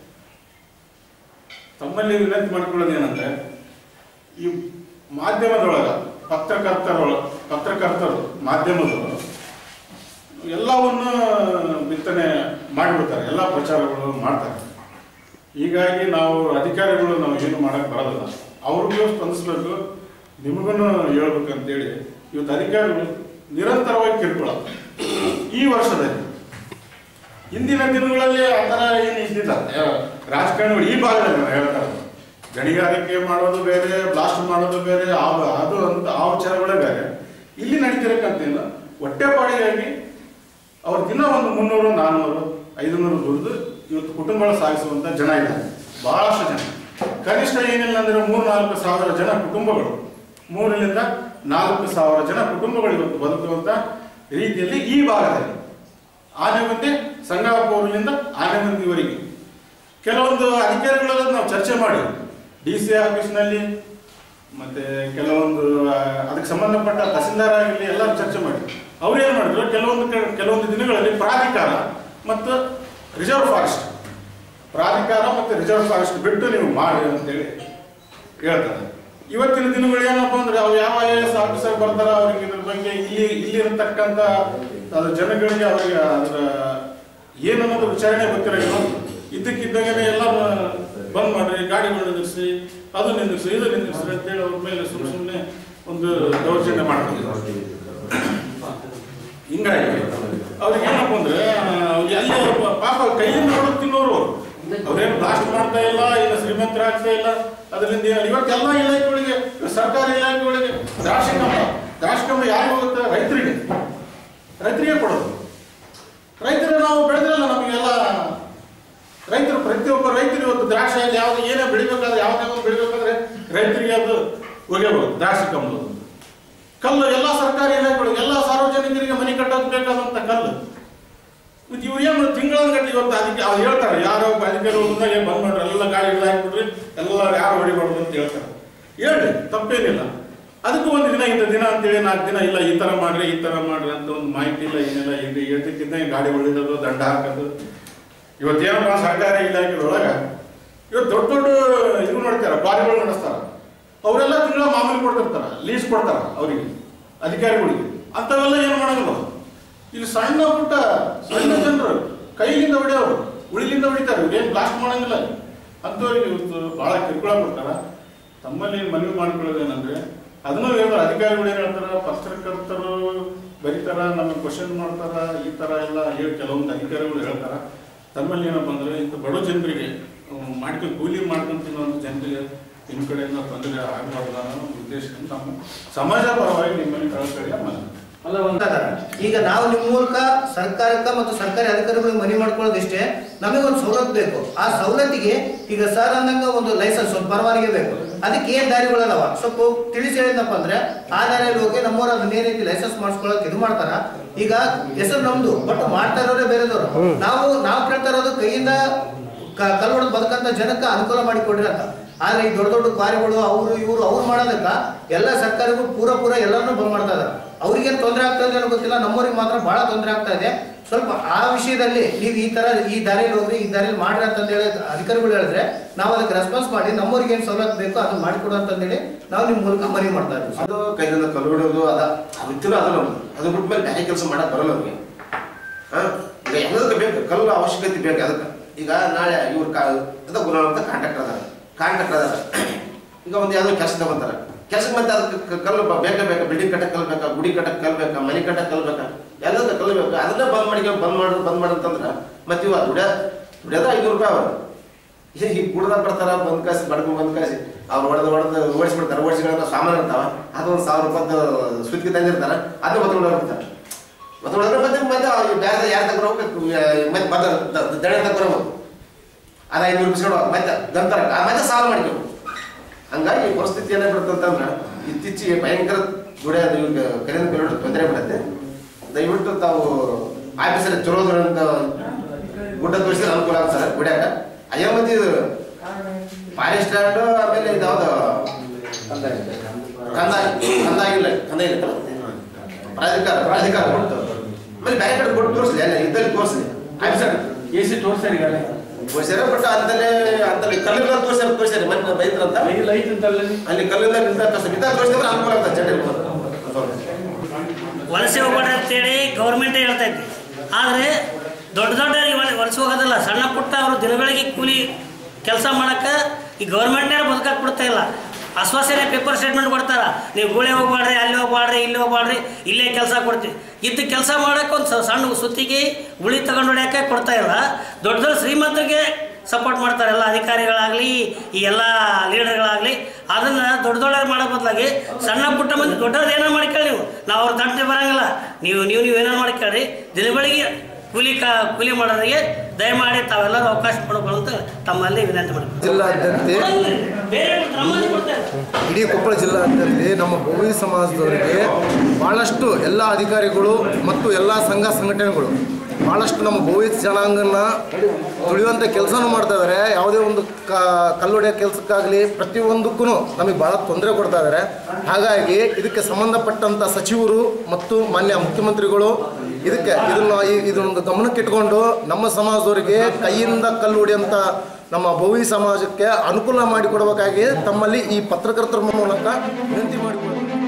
ತಮ್ಮಲ್ಲಿ ವಿನಂತಿ ಮಾಡ್ಕೊಳ್ಳೋದು ಏನಂದ್ರೆ ಈ ಮಾಧ್ಯಮದೊಳಗ ಪತ್ರಕರ್ತರೊಳ ಪತ್ರಕರ್ತರು ಮಾಧ್ಯಮದವರು ಎಲ್ಲವನ್ನು ಬಿತ್ತನೆ ಮಾಡಿಬಿಡ್ತಾರೆ ಎಲ್ಲ ಪ್ರಚಾರಗಳು ಮಾಡ್ತಾರೆ ಹೀಗಾಗಿ ನಾವು ಅಧಿಕಾರಿಗಳು ನಾವು ಏನು ಮಾಡಕ್ ಬರೋದಿಲ್ಲ ಅವ್ರಿಗೂ ಸ್ಪಂದಿಸ್ಬೇಕು ನಿಮಗೂ ಹೇಳ್ಬೇಕಂತೇಳಿ ಇವತ್ತು ಅಧಿಕಾರಿಗಳು ನಿರಂತರವಾಗಿ ಕಿರುಕುಳ ಈ ವರ್ಷದಲ್ಲಿ ಹಿಂದಿನ ದಿನಗಳಲ್ಲಿ ಆ ಥರ ಏನು ಇದ್ದಿಲ್ಲ ಯಾ- ರಾಜಕಾರಣಿಗಳು ಈ ಭಾಗದಲ್ಲಿ ನಾನು ಹೇಳ್ತಾ ಇರೋದು. ಗಣಿಗಾರಿಕೆ ಮಾಡೋದು ಬೇರೆ ಬ್ಲಾಸ್ಟ್ ಮಾಡೋದು ಬೇರೆ ಆ ಅದು ಅಂತ ಆ ವಿಚಾರಗಳೇ ಬೇರೆ ಇಲ್ಲಿ ನಡೀತಿರಕ್ಕಂತೇನು ಹೊಟ್ಟೆಪಾಡಿಗಾಗಿ ಅವ್ರ ದಿನ ಒಂದು ಮುನ್ನೂರು ನಾನ್ನೂರು ಐದುನೂರು ದುಡಿದು ಇವತ್ತು ಕುಟುಂಬಗಳ ಸಾಗಿಸುವಂತ ಜನ ಇದ್ದಾರೆ ಬಹಳಷ್ಟು ಜನ ಕನಿಷ್ಠ ಏನಿಲ್ಲ ಅಂದ್ರೆ ಮೂರು ನಾಲ್ಕು ಸಾವಿರ ಜನ ಕುಟುಂಬಗಳು ಮೂರರಿಂದ ನಾಲ್ಕು ಸಾವಿರ ಜನ ಕುಟುಂಬಗಳು ಇವತ್ತು ಬದುಕುವಂತ ರೀತಿಯಲ್ಲಿ ಈ ಭಾಗದಲ್ಲಿ ಆನೆಗುಂದಿ ಸಂಗಾಪುರದಿಂದ ಆನೆಗುಂದಿವರೆಗೆ ಕೆಲವೊಂದು ಅಧಿಕಾರಿಗಳೆಲ್ಲ ನಾವು ಚರ್ಚೆ ಮಾಡಿ ಡಿ ಸಿ ಆಫೀಸ್ನಲ್ಲಿ ಮತ್ತೆ ಕೆಲವೊಂದು ಆ, ಅದಕ್ಕೆ ಸಂಬಂಧಪಟ್ಟ ತಹಸೀಲ್ದಾರ್ ಆಗಿರಲಿ ಎಲ್ಲರೂ ಚರ್ಚೆ ಮಾಡಿ ಅವ್ರು ಏನು ಮಾಡಿದ್ರು ಕೆಲವೊಂದು ಕ- ಕೆಲವೊಂದು ದಿನಗಳಲ್ಲಿ ಪ್ರಾಧಿಕಾರ ಮತ್ತು ರಿಸರ್ವ್ ಫಾರೆಸ್ಟ್ ಪ್ರಾಧಿಕಾರ ಮತ್ತು ರಿಸರ್ವ್ ಫಾರೆಸ್ಟ್ ಬಿಟ್ಟು ನೀವು ಮಾಡಿ ಅಂತೇಳಿ ಹೇಳ್ತಾರೆ ಇವತ್ತಿನ ದಿನಗಳು ಏನಪ್ಪ ಅಂದ್ರೆ ಅವ್ರು ಯಾವ ಐ ಎಸ್ ಆಫೀಸರ್ ಬರ್ತಾರ ಅವ್ರಿಗೆ ಇದ್ರ ಬಗ್ಗೆ ಇಲ್ಲಿ ಇಲ್ಲಿರತಕ್ಕಂಥ ಅದ್ರ ಜನಗಳಿಗೆ ಅವರಿಗೆ ಅದರ ಏನನ್ನೋದು ವಿಚಾರಣೆ ಗೊತ್ತಿರೋಲ್ಲ ಇದ್ದಕ್ಕಿದ್ದಾಗನೇ ಎಲ್ಲ ಬಂದ್ ಮಾಡ್ರಿ ಗಾಡಿಗಳು ನಿಲ್ಲಿಸಿ ಅದು ನಿಲ್ಲಿಸಿ ಇದು ನಿಲ್ಲಿಸಿ ಅಂತೇಳಿ ಅವ್ರ ಮೇಲೆ ಸುಮ್ಮನೆ ಸುಮ್ಮನೆ ಒಂದು ದೌರ್ಜನ್ಯ ಮಾಡ್ತಾರೆ ಹಿಂಗಾಗಿ ಅವ್ರಿಗೆ ಏನಪ್ಪ ಅಂದ್ರೆ ಅವ್ರಿಗೆ ಅಲ್ಲಿ ಅವ್ರು ಪಾ- ಪಾಪ ಕೈಯಿಂದ ಹೊಡೆದು ತಿನ್ನೋರು ಅವ್ರು. ಅವ್ರೇನು ಬ್ಲಾಸ್ಟ್ ಮಾಡ್ತಾ ಇಲ್ಲ ಇಲ್ಲ ಶ್ರೀಮಂತರಾಗ್ತಾ ಇಲ್ಲ ಅದರಿಂದ ಏನು ಇವತ್ತೆಲ್ಲ ಇಲಾಖೆಗಳಿಗೆ ಸರ್ಕಾರಿ ಇಲಾಖೆಗಳಿಗೆ ದ್ರಾಕ್ಷಿ ಕಂಬ ದ್ರಾಕ್ಷಿ ಕಂಬ ಯಾರಿಗೆ ಹೋಗುತ್ತೆ ರೈತರಿಗೆ ರೈತರಿಗೆ ಕೊಡೋದು ರೈತರು ನಾವು ಬೆಳೆದ್ರಲ್ಲ ನಮಗೆಲ್ಲ ರೈತರು ಪ್ರತಿಯೊಬ್ಬ ರೈತರು ಇವತ್ತು ದ್ರಾಕ್ಷಿ ಆಗಲಿ ಯಾವ್ದು ಏನೇ ಬೆಳಿಬೇಕಾದ್ರೆ ಯಾವುದೇ ಒಂದು ಬೆಳಿಬೇಕಾದ್ರೆ ರೈತರಿಗೆ ಅದು ಒಗೆಬಹುದು ದ್ರಾಕ್ಷಿ ಕಂಬದು ಕಲ್ಲು ಎಲ್ಲ ಸರ್ಕಾರಿ ಇಲಾಖೆಗಳು ಎಲ್ಲ ಸಾರ್ವಜನಿಕರಿಗೆ ಮನೆ ಕಟ್ಟೋಕೆ ಬೇಕಾದಂತ ಕಲ್ಲು ಮತ್ತೆ ಇವ್ರು ಏನು ತಿಂಗಳ ಗಟ್ಟಲೆ ಇವತ್ತು ಅದಕ್ಕೆ ಅವ್ರು ಹೇಳ್ತಾರೆ ಯಾರೋ ಒಬ್ಬ ಅಧಿಕಾರಿಗಳು ಬಂದಾಗ ಏನ್ ಬಂದ್ ಮಾಡ್ರಿ ಎಲ್ಲ ಗಾಡಿಗಳು ಹಾಕ್ಬಿಡ್ರಿ ಎಲ್ಲ ಯಾರು ಹೊಡಿಬಾರ್ದು ಅಂತ ಹೇಳ್ತಾರೆ ಹೇಳ್ರಿ ತಪ್ಪೇನಿಲ್ಲ ಅದಕ್ಕೂ ಒಂದು ದಿನ ಇಂಥ ದಿನ ಅಂತೇಳಿ ನಾಲ್ಕು ದಿನ ಇಲ್ಲ ಈ ತರ ಮಾಡ್ರಿ ಈ ತರ ಮಾಡ್ರಿ ಅಂತ ಒಂದು ಮಾಹಿತಿ ಇಲ್ಲ ಏನಿಲ್ಲ ಇಲ್ಲಿ ಹೇಳ್ತಿದ್ದಂಗೆ ಗಾಡಿ ಹೊಡಿಯೋದು ದಂಡ ಹಾಕೋದು ಇವತ್ತೇನಪ್ಪ ಸರ್ಕಾರಿ ಇಲಾಖೆದೊಳಗ ಇವತ್ತು ದೊಡ್ಡ ದೊಡ್ಡ ಇದು ಮಾಡ್ತಾರ ಕ್ವಾರಿಗಳು ನಡೆಸ್ತಾರ ಅವರೆಲ್ಲ ತಿಂಗಳ ಮಾಮೂಲಿ ಕೊಡ್ತಿರ್ತಾರ ಲೀಸ್ ಕೊಡ್ತಾರ ಅವರಿಗೆ ಅಧಿಕಾರಿಗಳಿಗೆ ಅಂಥವೆಲ್ಲ ಏನು ಮಾಡೋದಿಲ್ಲ ಅವ್ರು. ಇಲ್ಲಿ ಸಣ್ಣ ಪುಟ್ಟ ಸಣ್ಣ ಜನರು ಕೈಲಿಂದ ಹೊಡೆಯೋರು ಉಳಿಲಿಂದ ಹೊಡಿತಾರೆ ಇವ್ರೇನು ಬ್ಲಾಸ್ಟ್ ಮಾಡಂಗಿಲ್ಲ ಅಂಥವ್ರಿಗೆ ಇವತ್ತು ಬಹಳ ಕಿರುಕುಳ ಕೊಡ್ತಾರ ತಮ್ಮಲ್ಲಿ ಮನವಿ ಮಾಡ್ಕೊಳ್ಳೋದೇನಂದ್ರೆ ಅದನ್ನು ಹೇಳ್ತಾರೆ ಅಧಿಕಾರಿಗಳು ಏನು ಹೇಳ್ತಾರ ಪತ್ರಕರ್ತರು ಬರೀತಾರ ನಮಗೆ ಕ್ವಶನ್ ಮಾಡ್ತಾರ ಈ ತರ ಎಲ್ಲ ಹೇಳಿ ಕೆಲವೊಂದು ಅಧಿಕಾರಿಗಳು ಹೇಳ್ತಾರ ತಮ್ಮಲ್ಲಿ ಏನಪ್ಪ ಅಂದ್ರೆ ಇಂಥ ಬಡ ಜನರಿಗೆ ಅಹ್, ಮಾಡ್ಕೊಂಡು ಕೂಲಿ ಮಾಡ್ಕೊಂಡು ತಿನ್ನೋಂಥ ಜನರಿಗೆ ನಿಮ್ಮ ಕಡೆಯಿಂದ ತೊಂದರೆ ಆಗಬಾರ್ದು ಅನ್ನೋ ಉದ್ದೇಶದಿಂದ ನಮ್ಮ ಸಮಾಜ ಪರವಾಗಿ ನಿಮ್ಮಲ್ಲಿ ಕಳಕಳಿಯ ಮನವಿ ಅಲ್ಲ ಒಂದಾದ ಈಗ ನಾವು ನಿಮ್ಮ ಮೂಲಕ ಸರ್ಕಾರಕ್ಕೆ ಮತ್ತು ಸರ್ಕಾರಿ ಅಧಿಕಾರಿಗಳಿಗೆ ಮನವಿ ಮಾಡ್ಕೊಳ್ಳೋದಿಷ್ಟೇ ನಮಗೊಂದು ಸವಲತ್ತು ಬೇಕು ಆ ಸವಲತ್ತಿಗೆ ಈಗ ಸರ್ ಅಂದಂಗ ಒಂದು ಲೈಸೆನ್ಸ್ ಒಂದು ಪರವಾನಗಿ ಬೇಕು ಅದಕ್ಕೆ ಏನ್ ದಾರಿಗಳದಾವ ಸ್ವಲ್ಪ ತಿಳಿಸಿ ಹೇಳಿದ್ನಪ್ಪ ಅಂದ್ರೆ ಆ ದಾರಿಯಲ್ಲಿ ಹೋಗಿ ನಮ್ಮವ್ರು ಅದನ್ನ ಏನ್ ರೀತಿ ಲೈಸೆನ್ಸ್ ಮಾಡಿಸ್ಕೊಳ್ಳೋಕೆ ಇದು ಮಾಡ್ತಾರ ಈಗ ಹೆಸರು ನಮ್ದು ಬಟ್ ಮಾಡ್ತಾ ಇರೋರೇ ಬೇರೆದವ್ರು ನಾವು ನಾವು ಕೇಳ್ತಾ ಇರೋದು ಕೈಯಿಂದ ಕ- ಕಲ್ಲು ಹೊಡೆದು ಬದುಕಂತ ಜನಕ್ಕೆ ಅನುಕೂಲ ಮಾಡಿ ಕೊಡ್ರಿ ಅಂತ ಆದ್ರೆ ಈ ದೊಡ್ಡ ದೊಡ್ಡ ಕಾರ್ಯಗಳು ಅವರು ಇವರು ಅವ್ರು ಮಾಡೋದಕ್ಕ ಎಲ್ಲ ಸರ್ಕಾರಗಳು ಪೂರ ಪೂರ ಎಲ್ಲರನ್ನೂ ಬಂದ್ ಮಾಡ್ತಾ ಇದಾರೆ ಅವ್ರಿಗೇನು ತೊಂದರೆ ಆಗ್ತಾ ಇದೆ ಅನ್ನೋ ಗೊತ್ತಿಲ್ಲ ನಮ್ಮವ್ರಿಗೆ ಮಾತ್ರ ಬಹಳ ತೊಂದರೆ ಆಗ್ತಾ ಇದೆ ಸ್ವಲ್ಪ ಆ ವಿಷಯದಲ್ಲಿ ನೀವು ಈ ತರ ಈ ದಾರಿಯಲ್ಲಿ ಹೋಗ್ರಿ ಈ ದಾರಿಯಲ್ಲಿ ಮಾಡ್ರಿ ಅಂತ ಹೇಳಿ ಅಧಿಕಾರಿಗಳು ಹೇಳಿದ್ರೆ ನಾವು ಅದಕ್ಕೆ ರೆಸ್ಪಾನ್ಸ್ ಮಾಡಿ ನಮ್ಮವ್ರಿಗೆ ಏನು ಸವಲತ್ತು ಬೇಕೋ ಅದನ್ನ ಮಾಡಿಕೊಡು ಅಂತಂದೇಳಿ ನಾವು ನಿಮ್ಮ ಮೂಲಕ ಮನವಿ ಮಾಡ್ತಾ ಇದ್ದೀವಿ ಅದು ಕೈಲಿಂದ ಕಲ್ಲು ಹೊಡೆಯೋದು ಅದ ಗೊತ್ತಿಲ್ಲ ಅದು ನಮ್ಗೆ ಅದು ಬಿಟ್ಮೇಲೆ ಬೇರೆ ಕೆಲಸ ಮಾಡಕ್ ಬರಲ್ಲ ಅವ್ರಿಗೆ ಹಾ ಈಗ ಎಲ್ಲದಕ್ಕೆ ಬೇಕು ಕಲ್ಲು ಅವಶ್ಯಕತೆ ಬೇಕು ಅದಕ್ಕೆ ಈಗ ನಾಳೆ ಇವ್ರು ಕಾ ಅದ ಗುಲಾಮ್ ಅಂತ ಕಾಂಟ್ರಾಕ್ಟರ್ ಅದಾರ ಕಾಂಟ್ರಾಕ್ಟರ್ ಅದಾರ ಈಗ ಒಂದು ಯಾವುದೋ ಕೆಲಸ ತಗೊಂತಾರ ಕೆಲಸಕ್ಕೆ ಮತ್ತೆ ಅದಕ್ಕೆ ಕ- ಕಲ್ಲು ಬ- ಬೇಕೇ ಬೇಕಾ ಬಿಲ್ಡಿಂಗ್ ಕಟ್ಟಕ್ಕೆ ಕಲ್ಲು ಬೇಕಾ ಗುಡಿ ಕಟ್ಟಕ್ಕೆ ಕಲ್ಲು ಬೇಕಾ ಮನೆ ಕಟ್ಟಕ್ಕೆ ಕಲ್ಲು ಬೇಕಾ ಎಲ್ಲದಕ್ಕೆ ಕಲ್ಲು ಬೇಕು ಅದನ್ನ ಬಂದ್ ಮಾಡಿ ಬಂದ್ ಮಾಡು ಬಂದ್ ಮಾಡಂತಂದ್ರ ಮತ್ತೆ ಇವ ದುಡ್ಯ ದುಡ್ಯದ ಐನೂರು ರೂಪಾಯಿ ಅವ್ರು ಈ ಈ ಕುಡ್ದ ಬರ್ತಾರ ಬಂದ್ ಕಾಸಿ ಬಡ್ಕೊಂಡ್ ಬಂದ್ ಕಾಸಿ ಅವ್ರು ಹೊಡೆದು ಹೊಡೆದು ಓಡಿಸ್ಬಿಡ್ತಾರ ಓಡಿಸ್ಕೊಳ್ಳೋ ಸಾಮಾನು ಇರ್ತಾವ ಅದೊಂದು ಸಾವಿರ ರೂಪಾಯಿ ಸುತ್ತಿಗೆ ತಂದಿರ್ತಾರ ಅದನ್ನ ಹೊತ್ಕೊಂಡು ಹೋಗ್ಬಿಡ್ತಾರೆ ಹೊತ್ಕೊಂಡು ಮತ್ತೆ ಮತ್ತೆ ಅವ್ರು ಬೇರೆ ಯಾರು ತಗೊಂಡು ಹೋಗ್ಬೇಕು ಮತ್ತೆ ಬದ ದಡ ತಗೊಂಡು ಹೋಗ್ಬೇಕು ಅದ ಐನೂರು ಬಿಸ್ಕೊಂಡು ಮತ್ತೆ ಗಂತರ ಮತ್ತೆ ಸಾಲ ಮಾಡ್ಬೇಕು ಹಂಗಾಗಿ ಪರಿಸ್ಥಿತಿ ಏನಾಗ್ಬಿಡುತ್ತೆ ಅಂತಂದ್ರೆ ಇತ್ತೀಚೆಗೆ ಭಯಂಕರ ದುಡಿಯೋದು ಇವ್ರಿಗೆ ಕರೆಂಟ್ ಬಿಲ್ ತೊಂದರೆ ಬಿಡುತ್ತೆ ದಯವಿಟ್ಟು ತಾವು ಆಫೀಸಲ್ಲಿ ಚಲೋ ಅಂತ ಗುಡ್ಡ ತೋರಿಸಿದ್ರೆ ಅನುಕೂಲ ಆಗ್ತದೆ ಗುಡ್ಯಾಗ ಅಯ್ಯೋ ಮತ್ತೆ ಇದು ಪಾರಿ ಸ್ಟ್ಯಾಂಡ್ ಆಮೇಲೆ ಇದು ಯಾವ್ದು ಕಂದಾಯ ಕಂದಾಯ ಇಲ್ಲ ಕಂದಾಯ ಇಲ್ಲ ಪ್ರಾಧಿಕಾರ ಪ್ರಾಧಿಕಾರ ಕೊಡ್ತು ಆಮೇಲೆ ಬೇರೆ ಕಡೆ ಕೊಟ್ಟು ತೋರಿಸ್ಲಿ ಅಲ್ಲ ಇದ್ದಲ್ಲಿ ತೋರಿಸ್ಲಿ ಆಫೀಸರ್ ಎ ಸಿ ತೋರ್ಸ್ಯಾರ ಈಗಾಗಲೇ ತೋರಿಸ್ಯಾರ ಬಟ್ ಅಂತಲೇ ಅಂತಲ್ಲಿ ಕಲ್ಲಿಂದ ತೋರಿಸ್ಯಾರ ತೋರಿಸ್ಯಾರ ಮನೆ ಬೈದ್ರಂತ ಲೈಟ್ ಅಂತಲ್ಲಿ ಅಲ್ಲಿ ಕಲ್ಲಿಂದ ನಿಂತ ತೋರಿಸ್ತಾರೆ ಇದ್ದಾಗ ತೋರಿಸಿದ್ರೆ ಅನುಕೂಲ ಆಗ್ತದೆ ಜನರಿಗೆ ವಲಸೆ ಹೋಗ್ಬೇಡ್ರಿ ಅಂತೇಳಿ ಗೌರ್ಮೆಂಟೇ ಹೇಳ್ತೈತಿ ಆದರೆ ದೊಡ್ಡ ದೊಡ್ಡ ವಲಸೆ ಹೋಗೋದಿಲ್ಲ ಸಣ್ಣ ಪುಟ್ಟ ಅವರು ದಿನಗಳಿಗೆ ಕೂಲಿ ಕೆಲಸ ಮಾಡಕ್ಕೆ ಈ ಗೌರ್ಮೆಂಟ್ನೇ ಬದುಕಕ್ಕೆ ಬಿಡ್ತಾ ಇಲ್ಲ ಆಶ್ವಾಸನೆ ಪೇಪರ್ ಸ್ಟೇಟ್ಮೆಂಟ್ ಕೊಡ್ತಾರ ನೀವು ಗೋಳೆ ಹೋಗ್ಬಾಡ್ರಿ ಅಲ್ಲಿ ಹೋಗ್ಬಾಡ್ರಿ ಇಲ್ಲಿ ಹೋಗ್ಬಾಡ್ರಿ ಇಲ್ಲೇ ಕೆಲಸ ಕೊಡ್ತೀವಿ ಇದ್ದ ಕೆಲಸ ಮಾಡೋಕೆ ಒಂದು ಸಣ್ಣ ಸುತ್ತಿಗೆ ಉಳಿ ತಗೊಂಡು ಹೊಡ್ಯಾಕೆ ಕೊಡ್ತಾ ಇಲ್ಲ ದೊಡ್ಡ ದೊಡ್ಡ ಶ್ರೀಮಂತರಿಗೆ ಸಪೋರ್ಟ್ ಮಾಡ್ತಾರೆ ಎಲ್ಲ ಅಧಿಕಾರಿಗಳಾಗಲಿ ಈ ಎಲ್ಲ ಲೀಡರ್ಗಳಾಗಲಿ ಅದನ್ನು ದೊಡ್ಡ ದೊಡ್ಡವ್ರು ಮಾಡೋ ಬದಲಾಗಿ ಸಣ್ಣ ಪುಟ್ಟ ಮಂದಿ ದೊಡ್ಡವ್ರು ಏನೋ ಮಾಡ್ಕೊಳ್ಳಿ ನೀವು ನಾವು ಅವ್ರ ತಂಟೆ ಬರಂಗಿಲ್ಲ ನೀವು ನೀವು ನೀವು ಏನೋ ಮಾಡ್ಕೊಳ್ಳಿ ದಿನಗಳಿಗೆ ಕೂಲಿ ಕಾ ಕೂಲಿ ಮಾಡೋರಿಗೆ ದಯಮಾಡಿ ತಾವೆಲ್ಲರೂ ಅವಕಾಶ ಕೊಡಬೇಕು ಅಂತ ತಮ್ಮಲ್ಲಿ ವಿನಂತಿ ಮಾಡ್ತೀನಿ ಜಿಲ್ಲಾದ್ಯಂತೆ ಬೇರೆ ನಮ್ಮಲ್ಲಿ ಕೊಡ್ತಾರೆ ಇಡೀ ಕೊಪ್ಪಳ ಜಿಲ್ಲಾದ್ಯಂತೆ ನಮ್ಮ ಭೋವಿ ಸಮಾಜದವರಿಗೆ ಭಾಳಷ್ಟು ಎಲ್ಲ ಅಧಿಕಾರಿಗಳು ಮತ್ತು ಎಲ್ಲ ಸಂಘ ಸಂಘಟನೆಗಳು ಭಾಳಷ್ಟು ನಮ್ಮ ಭೋವಿ ಜನಾಂಗನ ತುಳಿಯುವಂಥ ಕೆಲಸನೂ ಮಾಡ್ತಾ ಇದ್ದಾರೆ ಯಾವುದೇ ಒಂದು ಕ ಕಲ್ಲೊಡೆಯೋ ಕೆಲಸಕ್ಕಾಗಲಿ ಪ್ರತಿಯೊಂದಕ್ಕೂ ನಮಗೆ ಭಾಳ ತೊಂದರೆ ಕೊಡ್ತಾ ಇದ್ದಾರೆ ಹಾಗಾಗಿ ಇದಕ್ಕೆ ಸಂಬಂಧಪಟ್ಟಂಥ ಸಚಿವರು ಮತ್ತು ಮಾನ್ಯ ಮುಖ್ಯಮಂತ್ರಿಗಳು ಇದಕ್ಕೆ ಇದನ್ನು ಈ- ಇದನ್ನೊಂದು ಗಮನಕ್ಕೆ ಇಟ್ಕೊಂಡು ನಮ್ಮ ಸಮಾಜದವರಿಗೆ ಕೈಯಿಂದ ಕಲ್ಲು ಹೊಡೆಯಂಥ ನಮ್ಮ ಭೋವಿ ಸಮಾಜಕ್ಕೆ ಅನುಕೂಲ ಮಾಡಿಕೊಡಬೇಕಾಗಿ ತಮ್ಮಲ್ಲಿ ಈ ಪತ್ರಕರ್ತರ ಮೂಲಕ ವಿನಂತಿ ಮಾಡಿಕೊಳ್ಳುತ್ತೇನೆ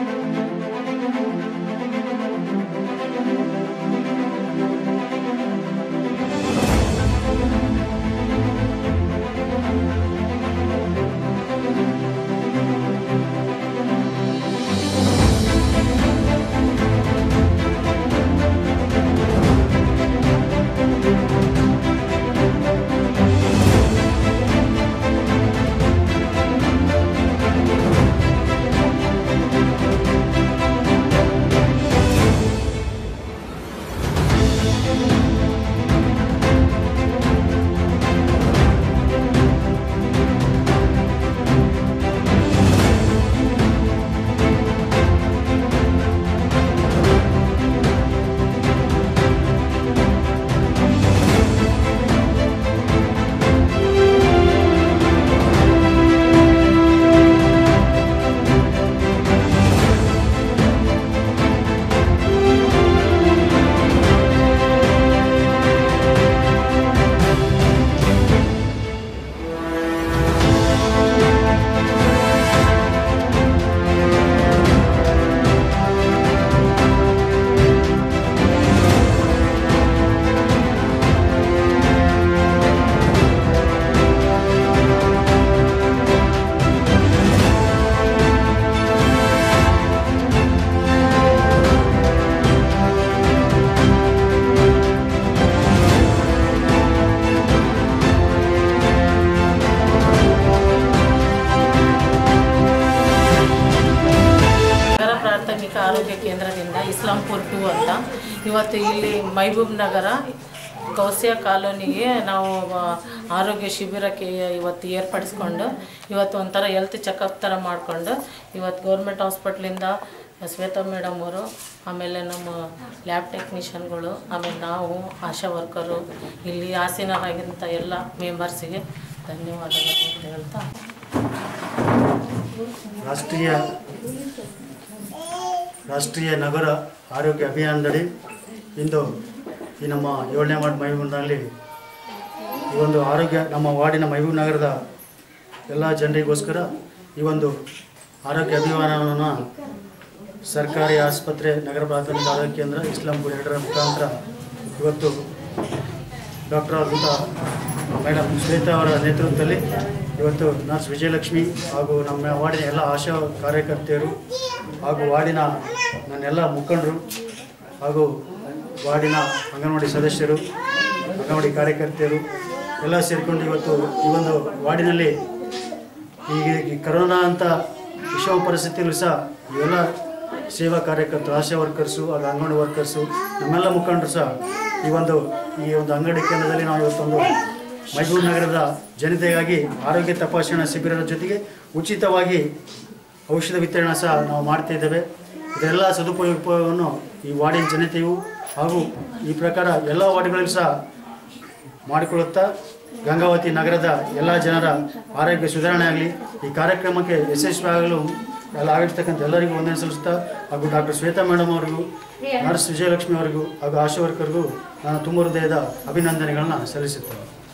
ನಗರ ಪ್ರಾಥಮಿಕ ಆರೋಗ್ಯ ಕೇಂದ್ರದಿಂದ ಇಸ್ಲಾಂಪುರ್ ಟು ಅಂತ ಇವತ್ತು ಇಲ್ಲಿ ಮೈಬೂಬ್ ನಗರ ಕೌಸ್ಯ ಕಾಲೋನಿಗೆ ನಾವು ಆ, ಆರೋಗ್ಯ ಶಿಬಿರಕ್ಕೆ ಇವತ್ತು ಏರ್ಪಡಿಸ್ಕೊಂಡು ಇವತ್ತು ಒಂಥರ ಹೆಲ್ತ್ ಚೆಕಪ್ ಥರ ಮಾಡಿಕೊಂಡು ಇವತ್ತು ಗೌರ್ಮೆಂಟ್ ಹಾಸ್ಪಿಟ್ಲಿಂದ ಶ್ವೇತಾ ಮೇಡಮ್ ಅವರು ಆಮೇಲೆ ನಮ್ಮ ಲ್ಯಾಬ್ ಟೆಕ್ನಿಷಿಯನ್ಗಳು ಆಮೇಲೆ ನಾವು ಆಶಾ ವರ್ಕರು ಇಲ್ಲಿ ಆಸೀನರಾಗಿಂಥ ಎಲ್ಲ ಮೆಂಬರ್ಸಿಗೆ ಧನ್ಯವಾದಗಳು ಅಂತ ಹೇಳ್ತಾ ರಾಷ್ಟ್ರೀಯ ರಾಷ್ಟ್ರೀಯ ನಗರ ಆರೋಗ್ಯ ಅಭಿಯಾನದಡಿ ಇಂದು ಈ ನಮ್ಮ ಏಳನೇ ವಾರ್ಡ್ ಮೈಬೂರಿನಲ್ಲಿ ಈ ಒಂದು ಆರೋಗ್ಯ ನಮ್ಮ ವಾರ್ಡಿನ ಮೈಬೂರು ನಗರದ ಎಲ್ಲ ಜನರಿಗೋಸ್ಕರ ಈ ಒಂದು ಆರೋಗ್ಯ ಅಭಿಯಾನವನ್ನು ಸರ್ಕಾರಿ ಆಸ್ಪತ್ರೆ ನಗರ ಪ್ರಾಥಮಿಕ ಆರೋಗ್ಯ ಕೇಂದ್ರ ಇಸ್ಲಾಂಪುರ ಎರಡರ ಮುಖಾಂತರ ಇವತ್ತು ಡಾಕ್ಟರ್ ಆದಂಥ ಮೇಡಮ್ ಶ್ವೇತಾ ಅವರ ನೇತೃತ್ವದಲ್ಲಿ ಇವತ್ತು ನರ್ಸ್ ವಿಜಯಲಕ್ಷ್ಮಿ ಹಾಗೂ ನಮ್ಮ ವಾರ್ಡಿನ ಎಲ್ಲ ಆಶಾ ಕಾರ್ಯಕರ್ತೆಯರು ಹಾಗೂ ವಾರ್ಡಿನ ನನ್ನೆಲ್ಲ ಮುಖಂಡರು ಹಾಗೂ ವಾರ್ಡಿನ ಅಂಗನವಾಡಿ ಸದಸ್ಯರು ಅಂಗನವಾಡಿ ಕಾರ್ಯಕರ್ತೆಯರು ಎಲ್ಲ ಸೇರಿಕೊಂಡು ಇವತ್ತು ಈ ಒಂದು ವಾರ್ಡಿನಲ್ಲಿ ಈಗ ಈ ಕರೋನಾ ಅಂತ ವಿಷಮ ಪರಿಸ್ಥಿತಿಯಲ್ಲೂ ಸಹ ಇವೆಲ್ಲ ಸೇವಾ ಕಾರ್ಯಕರ್ತರು ಆಶಾ ವರ್ಕರ್ಸು ಹಾಗೂ ಅಂಗನವಾಡಿ ವರ್ಕರ್ಸು ನಮ್ಮೆಲ್ಲ ಮುಖಂಡರು ಸಹ ಈ ಒಂದು ಈ ಒಂದು ಅಂಗಡಿ ಕೇಂದ್ರದಲ್ಲಿ ನಾವು ಇವತ್ತೊಂದು ಮೈಸೂರು ನಗರದ ಜನತೆಗಾಗಿ ಆರೋಗ್ಯ ತಪಾಸಣಾ ಶಿಬಿರದ ಜೊತೆಗೆ ಉಚಿತವಾಗಿ ಔಷಧ ವಿತರಣೆ ಸಹ ನಾವು ಮಾಡ್ತಾ ಇದ್ದೇವೆ ಇದೆಲ್ಲ ಸದುಪಯೋಗವನ್ನು ಈ ವಾರ್ಡಿನ ಜನತೆಯು ಹಾಗೂ ಈ ಪ್ರಕಾರ ಎಲ್ಲ ವಾರ್ಡ್ಗಳಲ್ಲಿ ಸಹ ಮಾಡಿಕೊಳ್ಳುತ್ತಾ ಗಂಗಾವತಿ ನಗರದ ಎಲ್ಲ ಜನರ ಆರೋಗ್ಯ ಸುಧಾರಣೆ ಆಗಲಿ ಈ ಕಾರ್ಯಕ್ರಮಕ್ಕೆ ಯಶಸ್ವಿಯಾಗಲು ಎಲ್ಲ ಆಗಿರ್ತಕ್ಕಂಥ ಎಲ್ಲರಿಗೂ ವಂದನೆ ಸಲ್ಲಿಸ್ತಾ ಹಾಗೂ ಡಾಕ್ಟರ್ ಶ್ವೇತಾ ಮೇಡಮ್ ಅವರಿಗೂ ನರ್ಸ್ ವಿಜಯಲಕ್ಷ್ಮಿ ಅವರಿಗೂ ಹಾಗೂ ಆಶಾ ವರ್ಕರ್ಗೂ ನಾನು ತುಂಬ ಹೃದಯದ ಅಭಿನಂದನೆಗಳನ್ನು ಸಲ್ಲಿಸುತ್ತೇನೆ